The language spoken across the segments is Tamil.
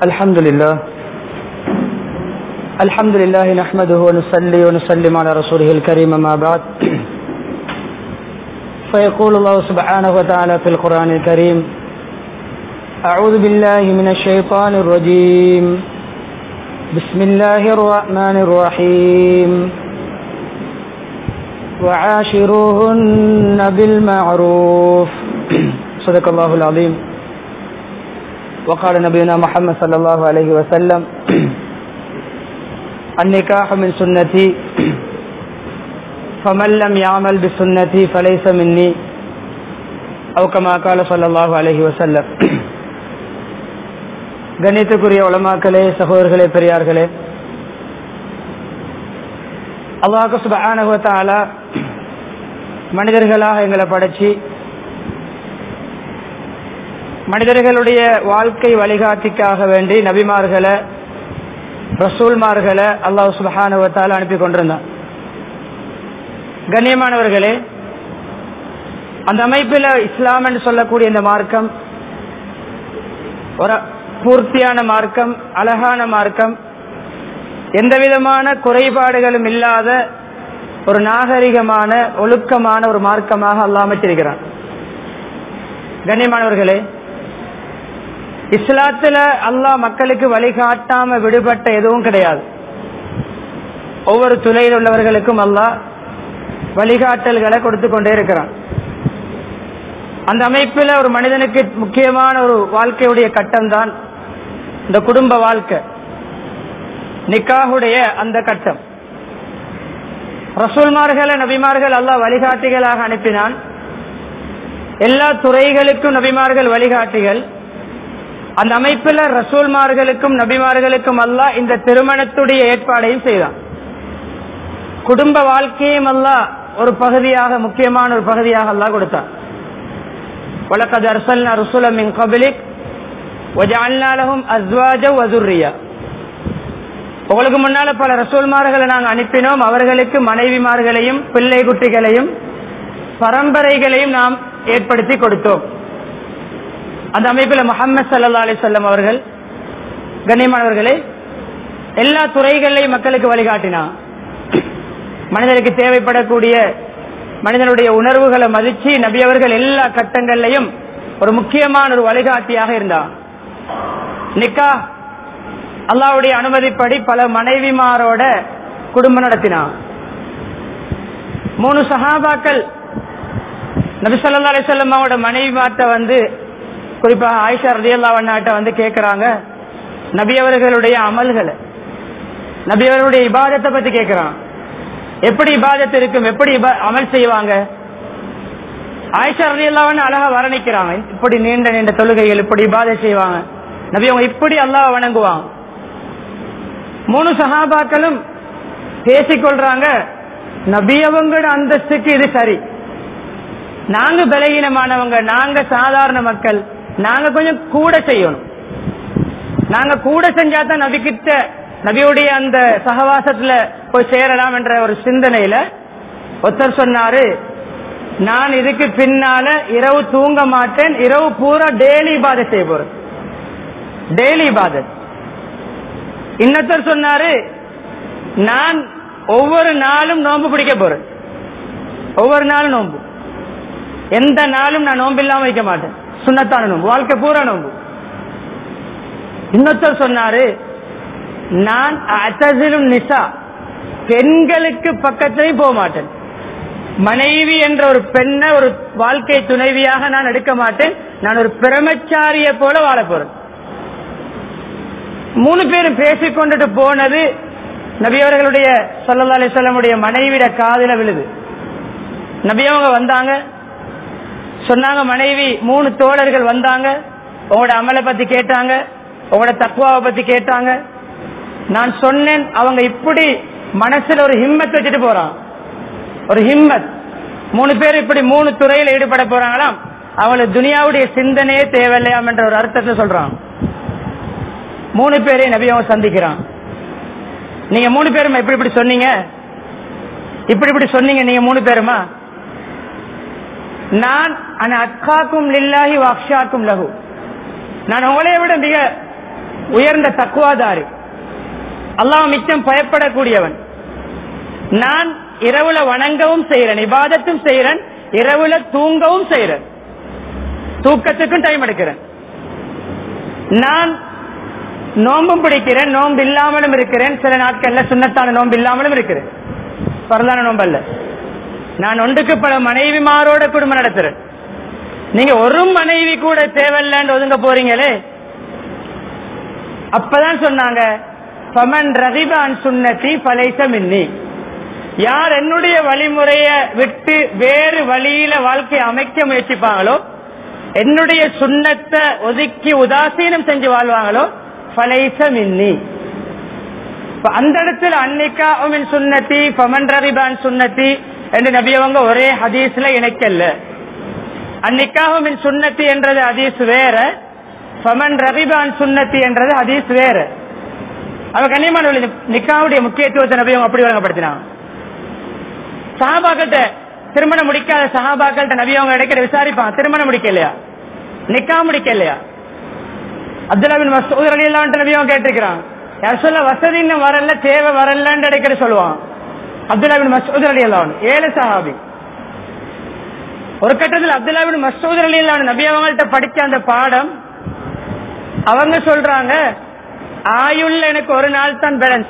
الحمد لله الحمد لله نحمده ونصلي ونسلم على رسوله الكريم ما بعد فيقول الله سبحانه وتعالى في القرآن الكريم أعوذ بالله من الشيطان الرجيم بسم الله الرحمن الرحيم وعاشروهن بالمعروف صدق الله العظيم وقال نبينا محمد صلى الله عليه وسلم النكاح من سنتي فمن لم يعمل بسنتي فليس مني أو كما قال صلى الله عليه وسلم கணித்துக்குரிய உலமாக்களே சகோதரர்களே பெரியார்களே அல்லாஹு சுபஹானஹுவத்தால மனிதர்களாக எங்களை படைச்சி மனிதர்களுடைய வாழ்க்கை வழிகாட்டிக்காக வேண்டி நபிமார்களை ரசூல்மார்களை அல்லாஹ் சுபஹானுவத்தால் அனுப்பி கொண்டிருந்தான் கண்ணியமானவர்களே அந்த அமைப்பில் இஸ்லாம் என்று சொல்லக்கூடிய இந்த மார்க்கம் ஒரு பூர்த்தியான மார்க்கம் அழகான மார்க்கம் எந்த விதமான குறைபாடுகளும் இல்லாத ஒரு நாகரிகமான ஒழுக்கமான ஒரு மார்க்கமாக அல்லாஹ் அமைச்சிருக்கிறான் கண்ணியமானவர்களே இஸ்லாத்துல அல்லாஹ் மக்களுக்கு வழிகாட்டாம விடுபட்ட எதுவும் கிடையாது ஒவ்வொரு துறையில் உள்ளவர்களுக்கும் அல்லாஹ் வழிகாட்டல்களை கொடுத்து கொண்டே இருக்கிறான் அந்த அமைப்பில் ஒரு மனிதனுக்கு முக்கியமான ஒரு வாழ்க்கையுடைய கட்டம் தான் இந்த குடும்ப வாழ்க்கை நிக்காஹுடைய அந்த கட்டம் ரசூல்மார்களை நபிமார்கள் அல்லாஹ் வழிகாட்டிகளாக அனுப்பினான் எல்லா துறைகளுக்கும் நபிமார்கள் வழிகாட்டிகள் அந்த அமைப்பில் ரசூல்மார்களுக்கும் நபிமார்களுக்கும் அல்லாஹ் இந்த திருமணத்துடைய ஏற்பாடையும் செய்தான் குடும்ப வாழ்க்கையும் அல்லாஹ் ஒரு பகுதியாக முக்கியமான ஒரு பகுதியாக அல்லாஹ் கொடுத்தான் வழக்கது அரசல் ரசூல மின் கபிலிக் லஹும் அஸ்வாஜ வதுர்ரியா உங்களுக்கு முன்னால பல ரசூல்மார்களை நாங்கள் அனுப்பினோம் அவர்களுக்கு மனைவிமார்களையும் பிள்ளை குட்டிகளையும் பரம்பரைகளையும் நாம் ஏற்படுத்தி கொடுத்தோம் அந்த அமைப்பில் முகமது சல்லா அலிசல்லம் அவர்கள் கண்ணியமானவர்களே எல்லா துறைகளையும் மக்களுக்கு வழிகாட்டினான் மனிதனுக்கு தேவைப்படக்கூடிய மனிதனுடைய உணர்வுகளை மதிச்சு நபி அவர்கள் எல்லா கட்டங்கள்லையும் ஒரு முக்கியமான ஒரு வழிகாட்டியாக இருந்தான் நிக்கா அல்லாவுடைய அனுமதிப்படி பல மனைவிமாரோட குடும்பம் நடத்தினான் மூணு சஹாபாக்கள் நபி சொல்லா அலிசல்லம் அவரோட மனைவிமார்ட்ட வந்து குறிப்பாக ஆயிஷா ரதியல்லாவண்ணாட்ட வந்து கேட்கிறாங்க நபி அவர்களுடைய அமல்களை நபி அவர்களுடைய இபாதத்தை பத்தி கேட்கிறான் எப்படி இபாதத்து இருக்கும் எப்படி அமல் செய்வாங்க ஆயிஷா ரதியல்லாவன்னு அழகா வர்ணிக்கிறாங்க இப்படி நீண்ட நீண்ட தொழுகைகள் இப்படி இபாதை செய்வாங்க நபி அவங்க இப்படி அல்லாஹ் வணங்குவாங்க மூணு சகாபாக்களும் பேசிக்கொள்றாங்க நபி அவங்களோட அந்தஸ்துக்கு இது சரி நாங்க பலகீனமானவங்க நாங்க சாதாரண மக்கள் நாங்க கொஞ்சம் கூட செய்யணும் நாங்க கூட செஞ்சா தான் நபி கிட்ட நபியுடைய அந்த சகவாசத்துல போய் சேரலாம் என்ற ஒரு சிந்தனையில ஒருத்தர் சொன்னாரு நான் இதுக்கு பின்னால இரவு தூங்க மாட்டேன் இரவு பூரா டெய்லி பாதை செய்ய போறேன் டெய்லி பாதத் இன்னொருத்தர் சொன்னாரு நான் ஒவ்வொரு நாளும் நோன்பு பிடிக்க போறேன் ஒவ்வொரு நாளும் நோன்பு எந்த நாளும் நான் நோன்பு இல்லாம வைக்க மாட்டேன் சுண்ணத்தான நோன்பு வாழ்க்கை பூரா நோன்பு இன்னொருத்தர் சொன்னாரு நான் அத்தசிலும் நிசா பெண்களுக்கு பக்கத்திலையும் போக மாட்டேன் மனைவி என்ற ஒரு பெண்ணை ஒரு வாழ்க்கை துணைவியாக நான் எடுக்க மாட்டேன் நான் ஒரு பிரமச்சாரிய போல வாழ போறேன் மூணு பேரும் பேசிக்கொண்டுட்டு போனது நபியவர்களுடைய சொல்லல்லா அலிசல்லமுடைய மனைவிட காதல விழுது நபியவங்க வந்தாங்க சொன்னாங்க மனைவி மூணு தோழர்கள் வந்தாங்க உங்களோட அமலை பத்தி கேட்டாங்க உங்களோட தக்குவாவை பத்தி கேட்டாங்க நான் சொன்னேன் அவங்க இப்படி மனசுல ஒரு ஹிம்மத் வச்சுட்டு போறான் ஒரு ஹிம்மத் மூணு பேர் இப்படி மூணு துறையில் ஈடுபட போறாங்களாம் அவங்களுக்கு துனியாவுடைய சிந்தனையே தேவையில்லையாம் என்ற ஒரு அர்த்தத்தை சொல்றான் மூணு பேரையும் நபி அவன் சந்திக்கிறான் நீங்க மூணு பேருமா இப்படி இப்படி சொன்னீங்க இப்படி இப்படி சொன்னீங்க நீங்க மூணு பேருமா நான் அன அக்காக்கும் லில்லாஹி வாக்ஷாக்கும் லகு நான் உங்களை விட மிக உயர்ந்த தக்குவாதாரி அல்லாஹ் மிச்சம் பயப்படக்கூடியவன் நான் இரவுல வணங்கவும் செய்யறேன் இபாதத்தும் செய்யறேன் இரவுல தூங்கவும் செய்யறேன் தூக்கத்துக்கும் டைம் எடுக்கிறேன் நான் நோம்பும் பிடிக்கிறேன் நோம்பு இல்லாமலும் இருக்கிறேன் சில நாட்கள்ல சுண்ணத்தான நோம்பு இல்லாமலும் இருக்கிறேன் பரதான நோம்பு அல்ல நான் ஒன்றுக்கு பல மனைவிமாரோட குடும்பம் நடத்துறேன் நீங்க ஒரு மனைவி கூட தேவையில்லான்னு ஒதுங்க போறீங்களே அப்பதான் சொன்னாங்க பமன் ரகிபான் சுண்ணத்தி பலைச மின்னி யார் என்னுடைய வழிமுறைய விட்டு வேறு வழியில வாழ்க்கையை அமைக்க முயற்சிப்பாங்களோ என்னுடைய சுண்ணத்தை ஒதுக்கி உதாசீனம் செஞ்சு வாழ்வாங்களோ பலைச மின்னி இப்ப அந்த இடத்துல அன்னிக்கா மின் சுண்ணத்தி பமன் ரகிபான் சுண்ணத்தி என்று நபியவங்க ஒரே ஹதீஸ்ல இணைக்கல அந்நிக்காஹு மின் சுண்ணத்தி என்றது ஹதீஸ் வேற ஃபமன் ரபிபான் சுண்ணத்தி என்றது ஹதீஸ் வேற அவ கண்ணியமான நிக்காவுடைய முக்கியத்துவத்தை நபியும் அப்படி வழங்கப்படுத்தினான் சஹாபாக்கிட்ட திருமணம் முடிக்காத சஹாபாக்கள்கிட்ட நபி அவங்க இடைக்கிற விசாரிப்பான் திருமணம் முடிக்கலையா நிக்கா முடிக்கலையா அப்துல்லா பின் மசூத் அலி அல்லான்ட்டு நபி அவங்க கேட்டிருக்கிறான் யார் சொல்ல வசதி இன்னும் வரல தேவை வரலன்னு இடைக்கிற சொல்லுவான் அப்துல்லா பின் மசூத் அலி அல்லான் ஏழு சஹாபி ஒரு கட்டத்தில் அப்துல்லா பின் மசூத் அலி அல்லான் நபி அவங்கள்ட்ட படிச்ச அந்த பாடம் அவங்க சொல்றாங்க ஆயுள்ல எனக்கு ஒரு நாள் தான் பேலன்ஸ்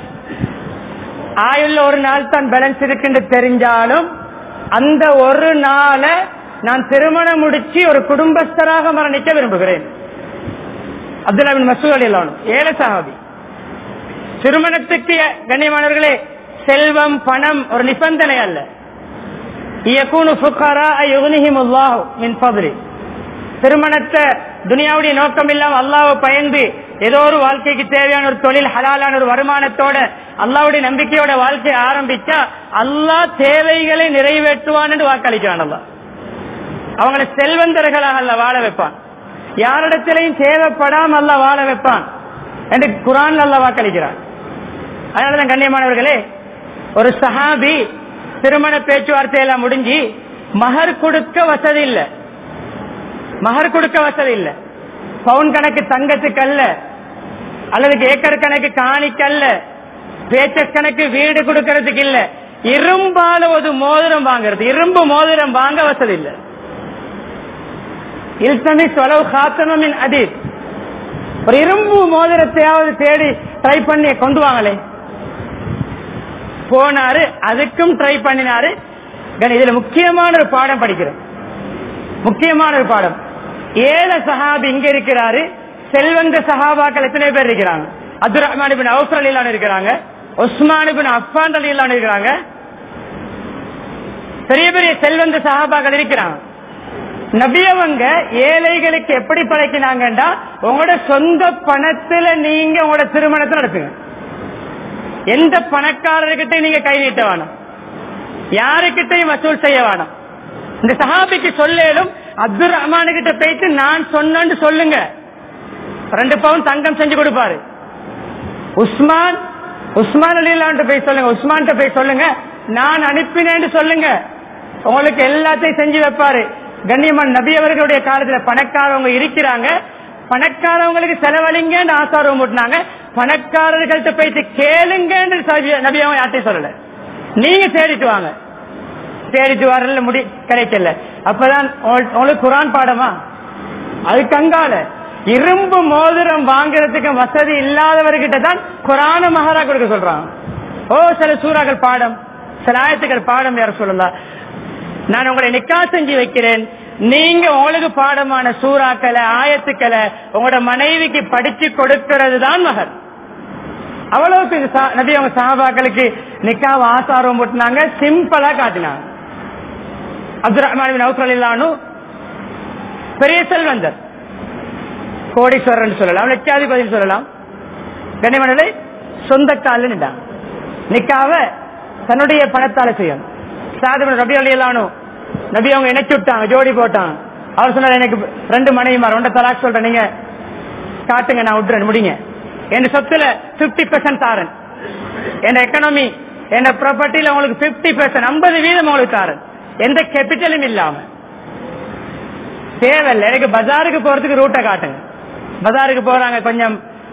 ஆயுள்ல ஒரு நாள் தான் பேலன்ஸ் இருக்குன்னு தெரிஞ்சாலும் அந்த ஒரு நாளை நான் திருமணம் முடிச்சு ஒரு குடும்பஸ்தராக மரணிக்க விரும்புகிறேன் அப்துல்லா பின் மசூத் அலி அல்லான் ஏழை சஹாபி திருமணத்துக்கு கண்ணியமானவர்களே செல்வம் பணம் ஒரு நிபந்தனை அல்ல யகூனு ஃபுகரா யுக்னிஹிம் அல்லாஹ் மின் ஃபضلி திருமணத்தை துனியாவுடைய நோக்கம் இல்லாம அல்லாஹ்வை பயந்து ஏதோ ஒரு வாழ்க்கைக்கு தேவையான ஒரு தொழில் ஹலாலான ஒரு வருமானத்தோட அல்லாஹ்வுடைய நம்பிக்கையோட வாழ்க்கையை ஆரம்பிச்சா அல்லாஹ் தேவைகளை நிறைவேற்றுவான் என்று வாக்களிக்கிறான் அல்லாஹ் அவங்களை செல்வந்தர்களாக அல்ல வாழ வைப்பான் யாரிடத்திலையும் தேவைப்படாம அல்ல வாழ வைப்பான் என்று குரான் அல்ல வாக்களிக்கிறான் அதனாலதான் கண்ணியமானவர்களே ஒரு சஹாபி திருமண பேச்சுவார்த்தை எல்லாம் முடிஞ்சு மகர் கொடுக்க வசதி இல்ல மகர் கொடுக்க வசதி இல்ல பவுன் கணக்கு தங்கத்துக்கு அல்ல அல்லது ஏக்கர் கணக்கு காணிக்கல்ல பேச்ச கணக்கு வீடு கொடுக்கறதுக்கு இல்ல இரும்பால ஒரு மோதிரம் வாங்குறது இரும்பு மோதிரம் வாங்க வசதி இல்ல இல்சமி சொலவு காத்தமின் அதீத் ஒரு இரும்பு மோதிரத்தையாவது தேடி ட்ரை பண்ணி கொண்டு வாங்களே போனாரு அதுக்கும் ட்ரை பண்ணினாரு கண் இதுல முக்கியமான ஒரு பாடம் படிக்கிறோம் முக்கியமான ஒரு பாடம் ஏழை சஹாபி இங்க இருக்கிறாரு செல்வந்த சஹாபாக்கள் எத்தனை பேர் இருக்கிறாங்க அப்துல் ரஹ்மான் பின் அவுஃபர் அலிலான் இருக்கிறாங்க உஸ்மான் பின் அஃபான் அலிலான் இருக்கிறாங்க பெரிய பெரிய செல்வந்த சஹாபாக்கள் இருக்கிறாங்க நபியவங்க ஏழைகளுக்கு எப்படி படைக்கினாங்கன்றா உங்களோட சொந்த பணத்துல நீங்க உங்களோட திருமணத்தை நடத்துங்க எந்த பணக்காரர்கிட்ட நீங்க கை நீட்ட வேணும் யாருக்கிட்டையும் வசூல் செய்ய வேணும் இந்த சஹாபிக்கு சொல்லேலும் அப்துல் ரஹ்மான் கிட்ட போயிட்டு நான் சொன்னேன்னு சொல்லுங்க ரெண்டு பவுன் தங்கம் செஞ்சு கொடுப்பாரு உஸ்மான் உஸ்மான் அலிலான்ட்டு போய் சொல்லுங்க உஸ்மான் போய் சொல்லுங்க நான் அனுப்பினேன்னு சொல்லுங்க உங்களுக்கு எல்லாத்தையும் செஞ்சு வைப்பாரு கண்ணியமான் நபி அவர்களுடைய காலத்துல பணக்காரவங்க இருக்கிறாங்க பணக்காரவங்களுக்கு செலவழிங்கன்னு ஆசாரம் போட்டுனாங்க பணக்காரர்கள்ட்ட போயிட்டு கேளுங்கன்னு நபி அவங்க யார்ட்டையும் சொல்லல நீங்க தேடிட்டு வாங்க தேடிட்டு வரல முடி கிடைக்கல அப்பதான் உங்களுக்கு குரான் பாடமா அதுக்கு அங்கால இரும்பு மோதிரம் வாங்குறதுக்கு வசதி இல்லாதவர்கிட்ட தான் குரான மகாரா கொடுக்க சொல்றாங்க ஓ சில சூறாக்கள் பாடம் சில ஆயத்துக்கள் பாடம் யார சொல்லலாம் நான் உங்களை நிக்கா செஞ்சு வைக்கிறேன் நீங்க உங்களுக்கு பாடமான சூறாக்களை ஆயத்துக்களை உங்களோட மனைவிக்கு படிச்சு கொடுக்கிறது தான் மகர் அவ்வளவுக்கு இது சா- நபி அவங்க சஹாபாக்களுக்கு நிக்காவ ஆசாரம் போட்டுனாங்க சிம்பிளா காட்டினாங்க அப்துல் ரஹ்மான் பின் அவுஃப் அலிலானு பெரிய செல்வந்தர் கோடீஸ்வரன் சொல்லலாம் லட்சாதிபதி சொல்லலாம் கண்ணியமனே சொந்த காலில் நின்றாங்க நிக்காவ தன்னுடைய பணத்தால செய்யணும் சாதிபன் ரபி அலியலானு நபி அவங்க இணைச்சு விட்டாங்க ஜோடி போட்டாங்க அவர் சொன்னார் எனக்கு ரெண்டு மனைவிமார் ஒன்றை தலாக் சொல்றேன் நீங்க காட்டுங்க நான் விட்டுறேன் முடிங்க என் சொத்துல 50% பெர்சன்ட் தாரன் என் எக்கனாமி என் ப்ராப்பர்ட்டியில உங்களுக்கு 50% பெர்சன்ட் ஐம்பது வீதம் உங்களுக்கு தாரன் எந்த கேபிட்டலும் இல்லாம தேவையில்லை எனக்கு பஜாருக்கு போறதுக்கு ரூட்டை காட்டுங்க பஜாருக்கு போறாங்க கொஞ்சம்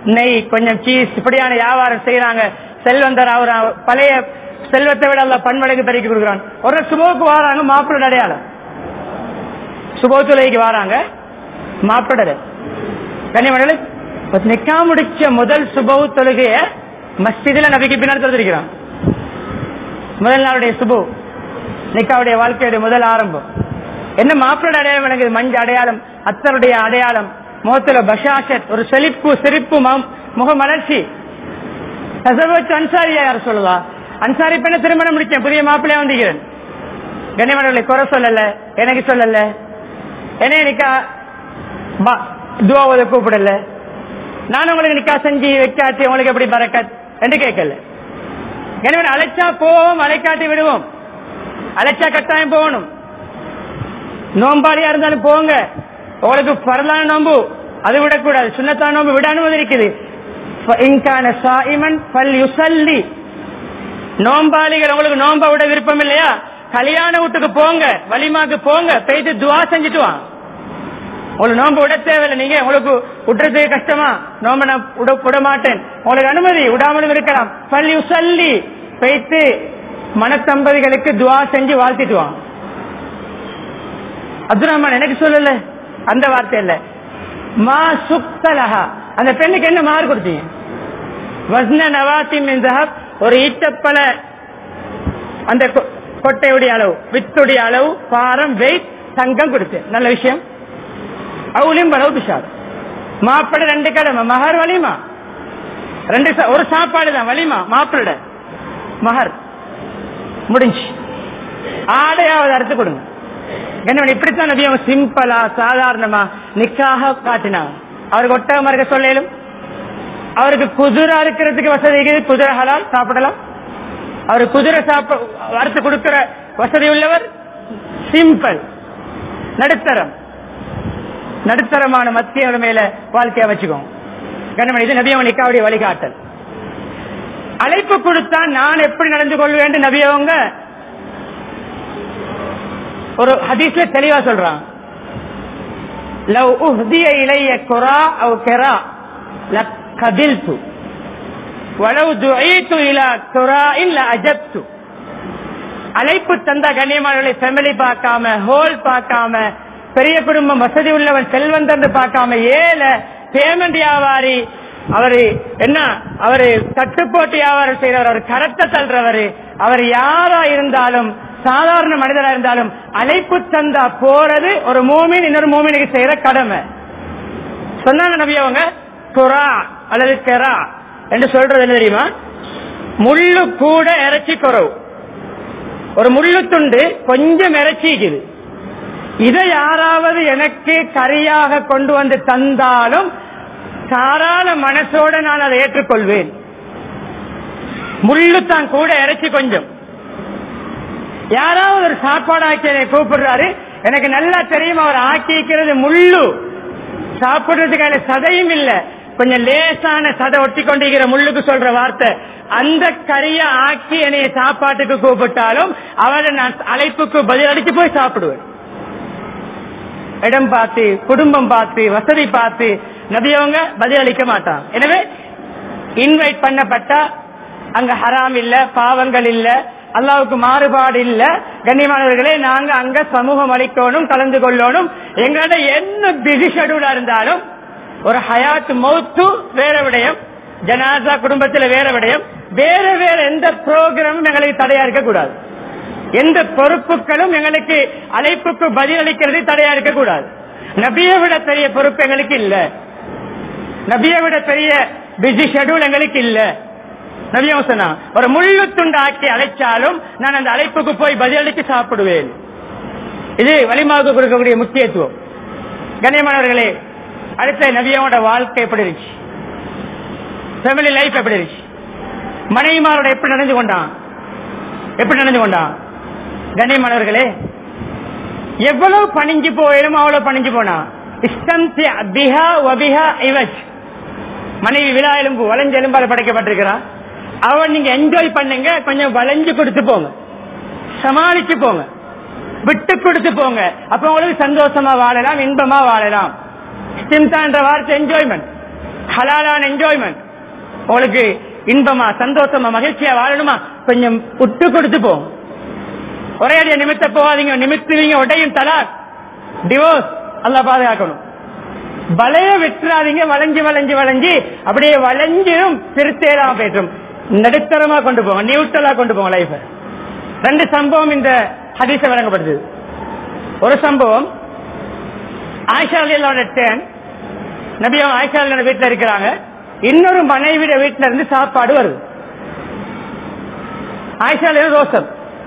நெய் கொஞ்சம் சீஸ் இப்படியான வியாபாரம் செய்யறாங்க செல்வந்தர் அவர் அவர் பழைய செல்வத்தை விட அல்ல பன்மடங்கு பெருக்கி கொடுக்குறான் ஒரு சுபோக்கு வராங்க மாப்பிள்ளை அடையாளம் சுபோத்துலைக்கு வராங்க மாப்பிள்ளை கன்னிமணி நிக்கா முடிச்ச முதல் சுபவு தொழுகைய மஸ்ஜிதுல நபிக்கு பின்னால் தொழுதிருக்கிறான் முதல் நாளுடைய சுபு நிக்காவுடைய வாழ்க்கையுடைய முதல் ஆரம்பம் என்ன மாப்பிள்ளை அடையாளம் எனக்கு மஞ்ச அடையாளம் அத்தருடைய அடையாளம் முகத்துல பஷாஷத் ஒரு செழிப்பு சிரிப்பு மம்- முகமலர்ச்சி தசவச்சு அன்சாரியா யார் சொல்லுவா அன்சாரி பெண்ணை திருமணம் முடிச்சேன் புதிய மாப்பிள்ளையா வந்திருக்கிறேன் கண்ணியமனர்களை குறை சொல்லல எனக்கு சொல்லல என்ன நிக்கா பா- துவாவதை கூப்பிடல நான் உங்களுக்கு நிக்கா செஞ்சு வைக்காட்டி உங்களுக்கு எப்படி பறக்கத் என்று கேட்கல எனவே அழைச்சா போவோம் அழைக்காட்டி விடுவோம் அழைச்சா கட்டாயம் போகணும் நோம்பாளியா இருந்தாலும் போங்க உங்களுக்கு பரலான நோம்பு அது விடக்கூடாது சுண்ணத்தான நோம்பு விட அனுமதி இருக்குது இன்கான சாயிமன் பல் யுசல்லி நோம்பாளிகள் உங்களுக்கு நோம்ப விட விருப்பம் இல்லையா கல்யாண வீட்டுக்கு போங்க வலிமாக்கு போங்க போயிட்டு துவா செஞ்சுட்டு வாங்க உங்களுக்கு நோம்பு விட தேவையில்லை நீங்க உங்களுக்கு விட்டுறதுக்கு கஷ்டமா நோம்ப நான் விட விட மாட்டேன் உங்களுக்கு அனுமதி விடாமலும் இருக்கலாம் பள்ளி உசல்லி வைத்து மனத்தம்பதிகளுக்கு துவா செஞ்சு வாழ்த்திட்டு வாங்க அப்துல் ரஹ்மான் எனக்கு சொல்லல அந்த வார்த்தை இல்ல மா சுக்தலஹா அந்த பெண்ணுக்கு என்ன மாறு கொடுத்தீங்க வஸ்ன நவாத்தி மின் தஹப் ஒரு ஈட்டப்பல அந்த கொ- கொட்டையுடைய அளவு வித்துடைய அளவு பாரம் வெயிட் தங்கம் கொடுத்தேன் நல்ல விஷயம் அவளையும் அளவு பிஷார் மாப்பிள்ளை ரெண்டு கடமை மகர் வலிமா ரெண்டு சா- ஒரு சாப்பாடு தான் வலிமா மாப்பிள்ளை மகர் முடிஞ்சு ஆடையாவது அறுத்து கொடுங்க கண்ணியவன் இப்படித்தான் நபி அவங்க சிம்பிளா சாதாரணமா நிக்காக காட்டினாங்க அவருக்கு ஒட்டகமா இருக்க சொல்லும் அவருக்கு குதிரை அறுக்கிறதுக்கு வசதி இருக்குது குதிரை ஹலால் சாப்பிடலாம் அவர் குதிரை சாப்ப வறுத்து கொடுக்கிற வசதி உள்ளவர் சிம்பிள் நடுத்தரம் நடுத்தரமான மத்திய மேல வாழ்க்கையை வச்சுக்கோங்க கண்ணியவன் இது நபி அவங்க நிக்காவுடைய வழிகாட்டல் அழைப்பு கொடுத்தா நான் எப்படி நடந்து கொள்வேன் நபி அவங்க ஒரு ஹதீஸ்ல தெளிவா சொல்றான் லவ் உஹ்திய இலைய குரா அவ் கெரா லக்கதில்து வலவு துஐத்து இலா குரா இல்ல அஜப்து அழைப்பு தந்த கண்ணியமானவர்களை ஃபேமிலி பார்க்காம ஹோல் பார்க்காம பெரிய குடும்பம் வசதி உள்ளவன் செல்வந்தன் பார்க்காம ஏழை பேமெண்ட் வியாபாரி அவரு என்ன அவரு தட்டுப்போட்டு வியாபாரம் செய்யறவர் அவர் கரத்தை தள்ளுறவர் அவர் யாரா இருந்தாலும் சாதாரண மனிதரா இருந்தாலும் அழைப்பு தந்தா போறது ஒரு மூமின் இன்னொரு மூமினுக்கு செய்யற கடமை சொன்னாங்க நபி அவங்க குரா அல்லது கெரா என்று சொல்றது என்ன தெரியுமா முள்ளு கூட இறைச்சி குறவு ஒரு முள்ளு துண்டு கொஞ்சம் இறைச்சிக்குது இதை யாராவது எனக்கு கரியாக கொண்டு வந்து தந்தாலும் தாராள மனசோட நான் அதை ஏற்றுக்கொள்வேன் முள்ளு தான் கூட இறைச்சி கொஞ்சம் யாராவது ஒரு சாப்பாடு ஆக்கி என்னை கூப்பிடுறாரு எனக்கு நல்லா தெரியும் அவர் ஆக்கிக்கிறது முள்ளு சாப்பிடுறதுக்கு அதுல சதையும் இல்ல கொஞ்சம் லேசான சதை ஒட்டி கொண்டிருக்கிற முள்ளுக்கு சொல்ற வார்த்தை அந்த கறிய ஆக்கி என்னைய சாப்பாட்டுக்கு கூப்பிட்டாலும் அவரை நான் அழைப்புக்கு பதிலளித்து போய் சாப்பிடுவேன் இடம் பார்த்து குடும்பம் பார்த்து வசதி பார்த்து நபியவங்க பதிலளிக்க மாட்டாங்க எனவே இன்வைட் பண்ணப்பட்டா அங்க ஹராம் இல்ல பாவங்கள் இல்ல அல்லாவுக்கு மாறுபாடு இல்ல கண்ணியமானவர்களே நாங்க அங்க சமூகம் அளிக்கணும் கலந்து கொள்ளணும் எங்களோட என்ன பிஸி ஷெடியூலா இருந்தாலும் ஒரு ஹயாத் மௌத்து வேற விடயம் ஜனாசா குடும்பத்துல வேற விடயம் வேற வேற எந்த ப்ரோக்ராமும் எங்களுக்கு தடையா இருக்க கூடாது எந்த பொறுப்புகளும் எங்களுக்கு அழைப்புக்கு பதிலளிக்கிறது தடையா இருக்க கூடாது நபியை விட பெரிய பொறுப்பு எங்களுக்கு இல்ல நபியை விட பெரிய பிஸி ஷெடியூல் எங்களுக்கு இல்ல நபியம் சொன்னா ஒரு முள்ளு துண்டு ஆக்கி அழைச்சாலும் நான் அந்த அழைப்புக்கு போய் பதிலளித்து சாப்பிடுவேன் இது வலிமாவுக்கு கொடுக்கக்கூடிய முக்கியத்துவம் கண்ணியமானவர்களே அடுத்த நபியோட வாழ்க்கை எப்படி இருந்துச்சு ஃபேமிலி லைஃப் எப்படி இருந்துச்சு மனைவிமாரோட எப்படி நடந்து கொண்டான் எப்படி நடந்து கொண்டான் கண்ணியமானவர்களே எவ்வளவு பணிஞ்சு போயிடும் அவ்வளவு பணிஞ்சு போனா இஸ்தந்தி பிஹா வபிஹா இவஜ் மனைவி விழா எலும்பு வளைஞ்ச எலும்பால படைக்கப்பட்டிருக்கிறான் அவன் நீங்க என்ஜாய் பண்ணுங்க கொஞ்சம் வளைஞ்சு கொடுத்து போங்க சமாளிச்சு போங்க விட்டு கொடுத்து போங்க அப்ப உங்களுக்கு சந்தோஷமா வாழலாம் இன்பமா வாழலாம் ஸ்டிம்தான்ற வார்த்தை என்ஜாய்மெண்ட் ஹலாலான என்ஜாய்மெண்ட் உங்களுக்கு இன்பமா சந்தோஷமா மகிழ்ச்சியா வாழணுமா கொஞ்சம் விட்டு கொடுத்து போகும் ஒரே அடியா நிமித்த போகாதீங்க நிமித்துவீங்க உடையும் தலாக் டிவோர்ஸ் அல்ல பாதுகாக்கணும் வளைய விட்டுறாதீங்க வளைஞ்சு வளைஞ்சு வளைஞ்சு அப்படியே வளைஞ்சிடும் திருத்தேராம போயிட்டும் நடுத்தரமா கொண்டு போங்க நியூட்ரலா கொண்டு போங்க லைஃப் ரெண்டு சம்பவம் இந்த ஹதீஸ வழங்கப்படுது ஒரு சம்பவம் ஆயிஷா அலியோட டேன் நபியம் ஆயிஷா அலியோட வீட்டுல இருக்கிறாங்க இன்னொரு மனைவிட வீட்டுல இருந்து சாப்பாடு வருது ஆயிஷா அலியோட ரோசம்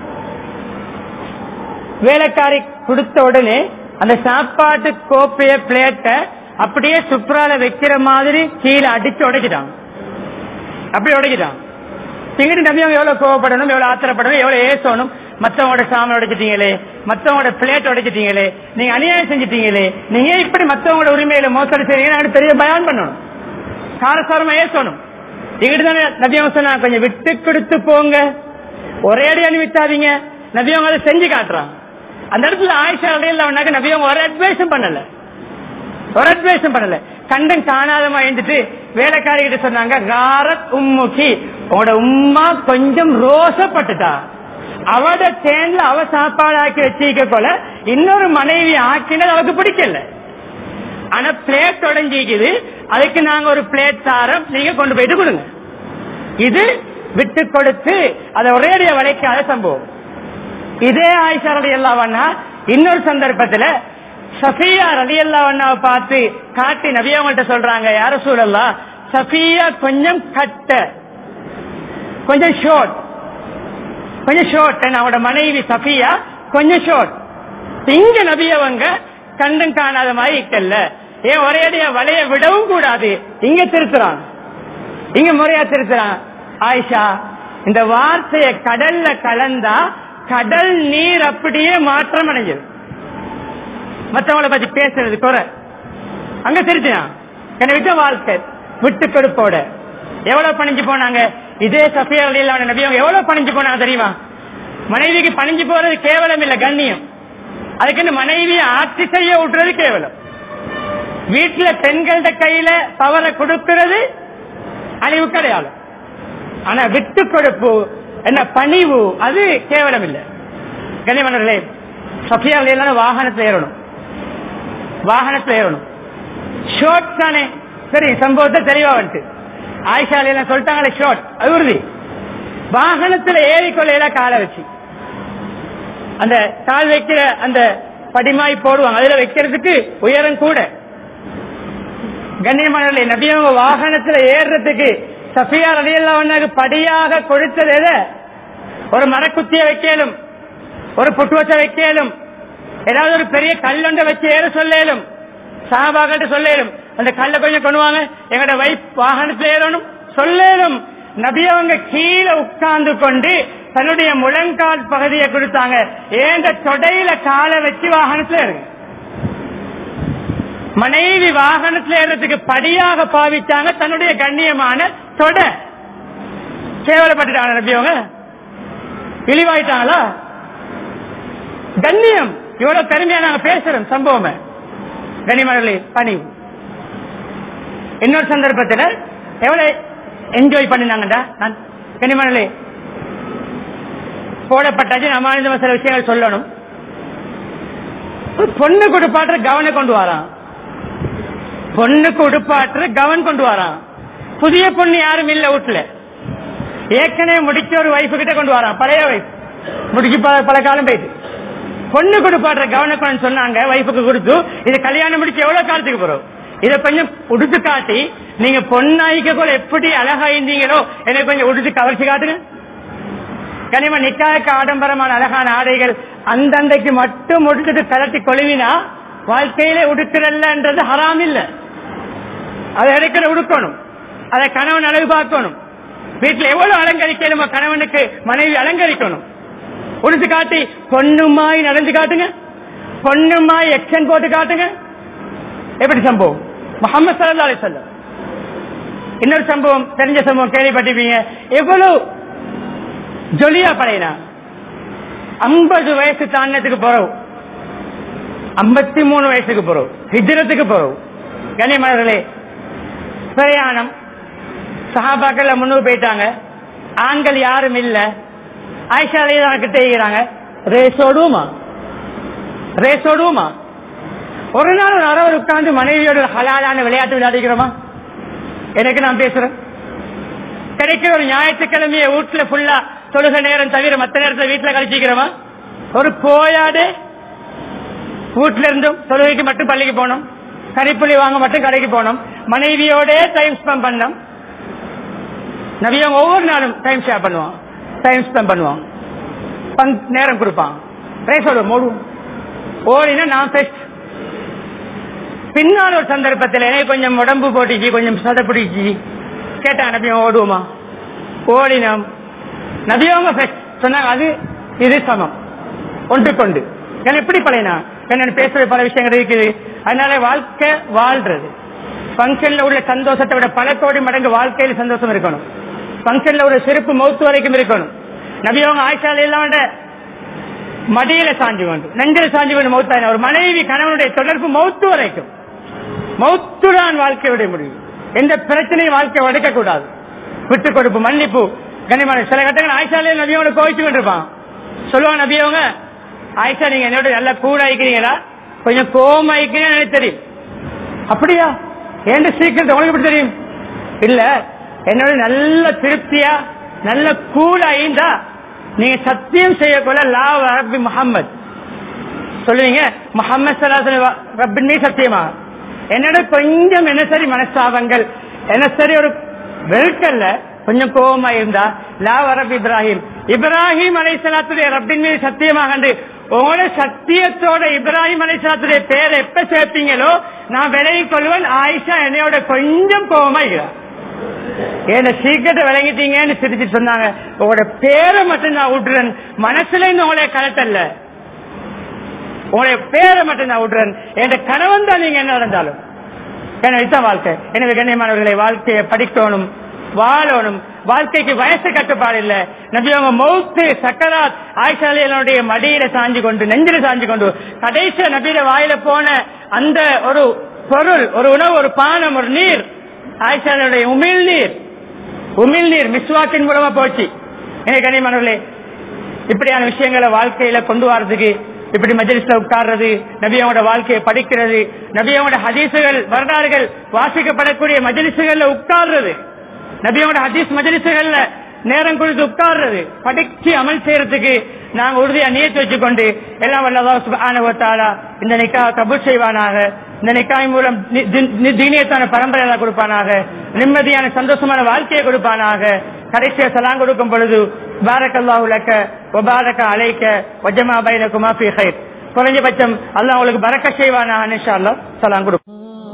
வேலைக்காரி கொடுத்த உடனே அந்த சாப்பாட்டு கோப்பைய பிளேட்ட அப்படியே சுப்ரால வைக்கிற மாதிரி கீழே அடிச்சு உடைச்சிட்டாங்க அப்படி உடைச்சிட்டாங்க இங்கிட்டு நம்பி அவங்க எவ்வளவு கோவப்படணும் எவ்வளவு ஆத்திரப்படணும் எவ்வளவு ஏசணும் மத்தவங்களோட சாமான் உடைச்சிட்டீங்களே மத்தவங்களோட பிளேட் உடைச்சிட்டீங்களே நீங்க அநியாயம் செஞ்சிட்டீங்களே நீங்க ஏன் இப்படி மத்தவங்களோட உரிமையில மோசடி செய்றீங்கன்னு பெரிய பயான் பண்ணணும் காரசாரமா ஏசணும் இங்கிட்டு தானே நபி அவங்க சொன்னாங்க கொஞ்சம் விட்டு கொடுத்து போங்க ஒரே அடி அனுப்பித்தாதீங்க நபி அவங்க அதை செஞ்சு காட்டுறாங்க அந்த இடத்துல ஆயிஷா அடையில நபி அவங்க ஒரு அட்வைஸும் பண்ணல ஒரு அட்வைஸும் பண்ணல கண்டன் காணாதமா எழுந்துட்டு வேலைக்காரி கிட்ட சொன்னாங்க ராரத் உம்முகி உங்களோட உம்மா கொஞ்சம் ரோசப்பட்டுட்டா அவட தேன்ல அவ சாப்பாடு ஆக்கி வச்சிக்க போல இன்னொரு மனைவி ஆக்கினது அவருக்கு பிடிக்கல ஆனா பிளேட் உடஞ்சிக்குது அதுக்கு நாங்க ஒரு பிளேட் தாரம் நீங்க கொண்டு போயிட்டு கொடுங்க இது விட்டு கொடுத்து அதை ஒரேடிய வளைக்காத சம்பவம் இதே ஆயிஷா ரலி அல்லாவண்ணா இன்னொரு சந்தர்ப்பத்துல சஃபியா ரலி அல்லாவண்ணாவை பார்த்து காட்டி நபி அவங்கள்ட்ட சொல்றாங்க யார சூழல்லா சஃபியா கொஞ்சம் கட்ட கொஞ்சம் ஷோர்ட் கொஞ்சம் ஷோர்ட் அவனோட மனைவி சஃபியா கொஞ்சம் ஷோர்ட் இங்க நபி அவங்க கண்டம் காணாத மாதிரி இருக்கல்ல ஏன் ஒரேடியா வளைய விடவும் கூடாது இங்க திருத்துறான் இங்க முறையா திருத்துறான் ஆயிஷா இந்த வார்த்தைய கடல்ல கலந்தா கடல் நீர் அப்படியே மாற்றம் அடைஞ்சது மற்றவங்களை பத்தி பேசுறது குறை அங்க திருத்தினான் என்னை விட்ட வாழ்க்கை விட்டு கொடுப்போட எவ்வளவு பணிஞ்சு போனாங்க இதே சஃபியா அலியல்லான நபி அவங்க எவ்வளவு பணிஞ்சு போனாங்க தெரியுமா மனைவிக்கு பணிஞ்சு போறது கேவலம் இல்ல கண்ணியம் அதுக்குன்னு மனைவியை ஆட்சி செய்ய விட்டுறது கேவலம் வீட்டுல பெண்கள கையில பவரை கொடுக்கிறது அழிவு கிடையாது ஆனா விட்டு கொடுப்பு என்ன பணிவு அது கேவலம் இல்ல கண்ணியமனர்களே சஃபியா அலியல்லான வாகனத்துல ஏறணும் வாகனத்துல ஏறணும் ஷோர்ட் தானே சரி சம்பவத்தை தெளிவா வந்துட்டு ஆயிஷா அலியெல்லாம் சொல்லிட்டாங்களே ஷோர்ட் அது உறுதி வாகனத்துல ஏறிக்கொள்ளையில காலை வச்சு அந்த கால் வைக்கிற அந்த படிமாய் போடுவாங்க அதுல வைக்கிறதுக்கு உயரம் கூட கண்ணியமானவர்களே நபியவங்க வாகனத்துல ஏறுறதுக்கு சஃபியா ரலியல்லாஹு படியாக கொடுத்தது எதை ஒரு மரக்குத்திய வைக்கலும் ஒரு புட்டுவச்ச வைக்கலும் ஏதாவது ஒரு பெரிய கல்லொண்ட வச்சு ஏற சொல்லேலும் சாபாக்கிட்ட சொல்லேலும் அந்த கல்லை கொஞ்சம் கொண்டு வாங்க எங்கட வைப் வாகனத்துல ஏறணும் சொல்லேலும் நபியவங்க கீழே உட்கார்ந்து கொண்டு தன்னுடைய முழங்கால் பகுதியை கொடுத்தாங்க ஏந்த தொடையில காலை வச்சு வாகனத்துல ஏறுங்க மனைவி வாகனத்துல ஏறதுக்கு படியாக பாவிச்சாங்க தன்னுடைய கண்ணியமான தொடை கேவலப்பட்டுட்டாங்க நபியவங்க இழிவாயிட்டாங்களா கண்ணியம் இவ்வளவு பெருமையா நாங்க பேசுறோம் சம்பவம் கனிமணி பணிவு இன்னொரு சந்தர்ப்பத்தில் எவ்வளவு என்ஜாய் பண்ணினாங்கடா நான் கனிமணி போடப்பட்டாச்சு நம்ம இந்த சில விஷயங்கள் சொல்லணும் ஒரு பொண்ணு கொடுப்பாற்ற கவனை கொண்டு வரான் பொண்ணுக்கு உடுப்பாற்ற கவன் கொண்டு வரான் புதிய பொண்ணு யாரும் இல்ல வீட்டுல ஏற்கனவே முடிச்ச ஒரு வைஃபு கிட்ட கொண்டு வரான் பழைய வைஃப் முடிச்சு பல பல காலம் போயிட்டு பொண்ணு கொடுப்பாடுற கவனக்கணும் சொன்னாங்க வைஃபுக்கு கொடுத்து இது கல்யாணம் முடிச்சு எவ்வளவு காலத்துக்கு போறோம் இதை கொஞ்சம் உடுத்து காட்டி நீங்க பொண்ணாய்க்க கூட எப்படி அழகாயிருந்தீங்களோ எனக்கு கொஞ்சம் உடுத்து கவர்ச்சி காட்டுங்க கனிம நிக்காய்க்கு ஆடம்பரமான அழகான ஆடைகள் அந்தந்தைக்கு மட்டும் உடுத்துட்டு கலட்டி கொழுவினா வாழ்க்கையில உடுக்கிறல்லன்றது ஹராம் இல்ல அதை எடுக்கிற உடுக்கணும் அதை கணவன் அழகு பார்க்கணும் வீட்டுல எவ்வளவு அலங்கரிக்கணுமோ கணவனுக்கு மனைவி அலங்கரிக்கணும் உடுத்து காட்டி பொண்ணுமாய் நடந்து காட்டுங்க பொண்ணுமாய் எக்ஷன் போட்டு காட்டுங்க எப்படி சம்பவம் முகமது சல்லா அலி சொல்லம் இன்னொரு சம்பவம் தெரிஞ்ச சம்பவம் கேள்விப்பட்டிருப்பீங்க எவ்வளவு ஜொலியா படையினா ஐம்பது வயசு தாண்டத்துக்கு போறோம் ஐம்பத்தி மூணு வயசுக்கு போறோம் ஹிஜரத்துக்கு போறோம் கனிமலர்களே பிரயாணம் சஹாபாக்கள் முன்னுக்கு போயிட்டாங்க ஆண்கள் யாரும் இல்ல ஆயிஷாலே தான் கிட்ட இருக்கிறாங்க ரேஸ் ஓடுவோமா ரேஸ் ஓடுவோமா ஒரு நாள் ஒரு அரவர் உட்கார்ந்து மனைவியோட ஹலாலான விளையாட்டு விளையாடிக்கிறோமா எனக்கு நான் பேசுறேன் கிடைக்கிற ஒரு ஞாயிற்றுக்கிழமைய வீட்டுல ஃபுல்லா தொழுக நேரம் தவிர மத்த நேரத்துல வீட்டுல கழிச்சிக்கிறோமா ஒரு கோயாடு வீட்டுல இருந்தும் தொழுகைக்கு மட்டும் பள்ளிக்கு போனோம் கறிப்புள்ளி வாங்க மட்டும் கடைக்கு போனோம் மனைவியோட டைம் ஸ்பெண்ட் பண்ணோம் நவியம் ஒவ்வொரு நாளும் டைம் ஷேர் பண்ணுவான் டைம் ஸ்பெண்ட் பண்ணுவான் பங்க் நேரம் கொடுப்பான் ரேசோட ஓடுவோம் ஓடினா நான் பெஸ்ட் பின்னால் ஒரு சந்தர்ப்பத்தில் எனக்கு கொஞ்சம் உடம்பு போட்டுச்சு கொஞ்சம் சதை பிடிச்சி கேட்டா நபியம் ஓடுவோமா ஓடினோம் நபியவங்க பெஸ்ட் சொன்னாங்க அது இது சமம் ஒன்று கொண்டு ஏன்னா எப்படி பழையனா என்ன பேசுற பல விஷயங்கள் இருக்குது அதனால வாழ்க்கை வாழ்றது பங்கன்ல உள்ள சந்தோஷத்தை விட பல கோடி மடங்கு வாழ்க்கையில் சந்தோஷம் இருக்கணும் பங்கன்ல உள்ள செருப்பு மௌத்து வரைக்கும் இருக்கணும் நபியவங்க ஆய்ச்சால இல்லாம மடியில சாஞ்சு கொண்டு நெஞ்சில் சாஞ்சு கொண்டு மௌத்தான ஒரு மனைவி கணவனுடைய தொடர்பு மௌத்து வரைக்கும் மௌத்துதான் வாழ்க்கையுடைய முடிவு எந்த பிரச்சனையும் வாழ்க்கை உடைக்க கூடாது விட்டு கொடுப்பு மன்னிப்பு கனிமான சில கட்டங்கள் ஆயிஷாலே நபியோட கோவிச்சு கொண்டிருப்பான் சொல்லுவாங்க நபியவங்க ஆயிஷா நீங்க என்னோட நல்லா கூட ஆயிக்கிறீங்களா கொஞ்சம் கோவம் ஆயிக்கிறீங்க எனக்கு தெரியும் அப்படியா ஏன் சீக்கிரத்தை உங்களுக்கு எப்படி தெரியும் இல்ல என்னோட நல்ல திருப்தியா நல்ல கூட ஆயிருந்தா நீங்க சத்தியம் செய்யக்குள்ள லா ரப்பி முகம்மது சொல்லுவீங்க முகமது சலாசன் ரப்பின் மீது சத்தியமா என்னோட கொஞ்சம் என்ன சரி மனஸ்தாபங்கள் என்ன சரி ஒரு வெறுக்கல்ல கொஞ்சம் கோபமா இருந்தா லா வரப் இப்ராஹிம் இப்ராஹிம் அலைசலாத்துடைய ரப்பின் மீது சத்தியமாக கண்டு உங்களோட சத்தியத்தோட இப்ராஹிம் அலைசலாத்துடைய பேரை எப்ப சேர்ப்பீங்களோ நான் விலகி கொள்வேன் ஆயிஷா என்னையோட கொஞ்சம் கோபமா இருக்கிறா என்ன சீக்கிரத்தை விளங்கிட்டீங்கன்னு சிரிச்சு சொன்னாங்க உங்களோட பேரை மட்டும் நான் விட்டுறேன் மனசுல இருந்து உங்களை கலட்டல்ல உங்களுடைய பேரை மட்டும் நான் விட்டுறேன் என் கணவன் தான் நீங்க என்ன நடந்தாலும் எனவே இதுதான் வாழ்க்கை எனவே கண்ணியமானவர்களை வாழ்க்கையை படிக்கணும் வாழணும் வாழ்க்கைக்கு வயசு கட்டுப்பாடு இல்ல நபி அவங்க மௌத்து சக்கராத் ஆயிஷாலியனுடைய மடியில சாஞ்சு கொண்டு நெஞ்சில சாஞ்சு கொண்டு கடைசி நபியில வாயில போன அந்த ஒரு பொருள் ஒரு உணவு ஒரு பானம் ஒரு நீர் ஆயிஷாலுடைய உமிழ் நீர் உமிழ் நீர் மிஸ்வாக்கின் மூலமா போச்சு எனக்கு கண்ணியமானவர்களே இப்படியான விஷயங்களை வாழ்க்கையில கொண்டு வரதுக்கு இப்படி மஜலிஸ்ல உட்கார்றது நபியோட வாழ்க்கையை படிக்கிறது நபியோட ஹதீசுகள் வரலாறுகள் வாசிக்கப்படக்கூடிய மஜலிசுகள்ல உட்கார்றது நபியோட ஹதீஸ் மஜலிசுகள்ல நேரம் கொடுத்து உட்கார்றது படிச்சு அமல் செய்யறதுக்கு நாங்க உறுதியா நியத்து வச்சுக்கொண்டு எல்லாம் வல்லதா சுபானுவத்தாலா இந்த நிக்கா கபூல் செய்வானாக இந்த நிக்காய் மூலம் நி- தி- தீனியத்தான பரம்பரைகளை கொடுப்பானாக நிம்மதியான சந்தோஷமான வாழ்க்கையை கொடுப்பானாக கடைசியா சலாம் கொடுக்கும் பொழுது பாரக் அல்லாஹு லக்க வபாரக அலைக்க வஜமா பைனகுமா ஃபீ ஹைர் குறைஞ்சபட்சம் அல்லாஹ் உங்களுக்கு பரக்க செய்வானாக இன்ஷா அல்லாஹ் சலாம் கொடுப்போம்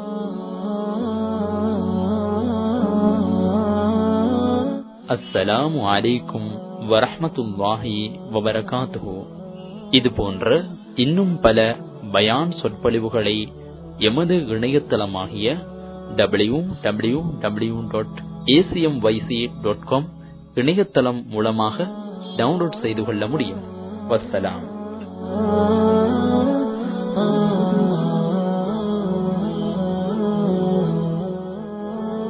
அஸ்ஸலாமு அலைக்கும் வரஹ்மத்துல்லாஹி வபரகாத்துஹு இது போன்ற இன்னும் பல பயான் சொற்பொழிவுகளை எமது இணையதளமாகிய W W W dot ACM YC dot com இணையதளம் மூலமாக டவுன்லோட் செய்து கொள்ள முடியும் வஸ்ஸலாம்